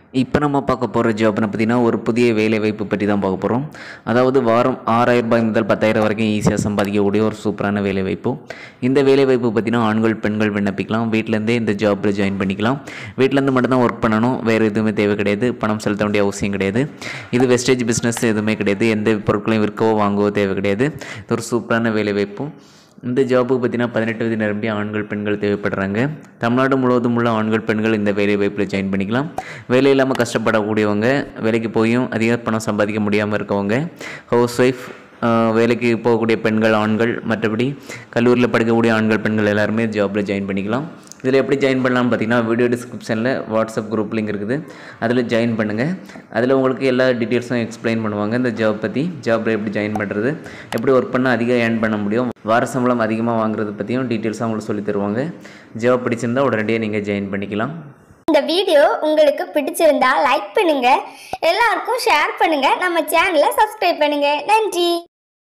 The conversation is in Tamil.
இப்போ நம்ம பார்க்க போகிற ஜாப்னு பார்த்தீங்கன்னா ஒரு புதிய வேலை வாய்ப்பு பற்றி தான் பார்க்க போகிறோம் அதாவது வாரம் ஆறாயிரம் ரூபாய் முதல் பத்தாயிரம் வரைக்கும் ஈஸியாக சம்பாதிக்கக்கூடிய ஒரு சூப்பரான வேலை வாய்ப்பு இந்த வேலை வாய்ப்பு பார்த்தீங்கன்னா ஆண்கள் பெண்கள் விண்ணப்பிக்கலாம் வீட்டிலேருந்தே இந்த ஜாப்பில் ஜாயின் பண்ணிக்கலாம் வீட்டிலேருந்து மட்டும்தான் ஒர்க் பண்ணணும் வேறு எதுவுமே தேவை கிடையாது பணம் செலுத்த வேண்டிய அவசியம் கிடையாது இது வெஸ்டேஜ் பிஸ்னஸ் எதுவுமே கிடையாது எந்த பொருட்களையும் விற்கவோ வாங்கவோ தேவை கிடையாது இது ஒரு சூப்பரான வேலை வாய்ப்பு இந்த ஜாபுக்கு பார்த்தீங்கன்னா பதினெட்டு வயது நிரம்பிய ஆண்கள் பெண்கள் தேவைப்படுறாங்க தமிழ்நாடு முழுவதும் உள்ள ஆண்கள் பெண்கள் இந்த வேலை வாய்ப்பில் ஜாயின் பண்ணிக்கலாம் வேலை இல்லாமல் கஷ்டப்படக்கூடியவங்க வேலைக்கு போயும் அதிக பணம் சம்பாதிக்க முடியாமல் இருக்கவங்க ஹவுஸ் ஒய்ஃப் வேலைக்கு போகக்கூடிய பெண்கள் ஆண்கள் மற்றபடி கல்லூரியில் படிக்கக்கூடிய ஆண்கள் பெண்கள் எல்லாருமே ஜாபில் ஜாயின் பண்ணிக்கலாம் இதில் எப்படி ஜாயின் பண்ணலாம்னு பார்த்தீங்கன்னா வீடியோ டிஸ்கிரிப்ஷனில் வாட்ஸ்அப் குரூப் லிங்க் இருக்குது அதில் ஜாயின் பண்ணுங்கள் அதில் உங்களுக்கு எல்லா டீட்டெயில்ஸும் எக்ஸ்பிளைன் பண்ணுவாங்க இந்த ஜாப் பற்றி ஜாப்பில் எப்படி ஜாயின் பண்ணுறது எப்படி ஒர்க் பண்ணால் அதிகம் ஏர்ன் பண்ண முடியும் வார சம்பளம் அதிகமாக வாங்குறது பற்றியும் டீட்டெயில்ஸாக உங்களுக்கு சொல்லித் தருவாங்க ஜாப் பிடிச்சிருந்தா உடனடியாக நீங்கள் ஜாயின் பண்ணிக்கலாம் இந்த வீடியோ உங்களுக்கு பிடிச்சிருந்தா லைக் பண்ணுங்க எல்லாருக்கும் ஷேர் பண்ணுங்க நம்ம சேனலை சப்ஸ்கிரைப் பண்ணுங்க நன்றி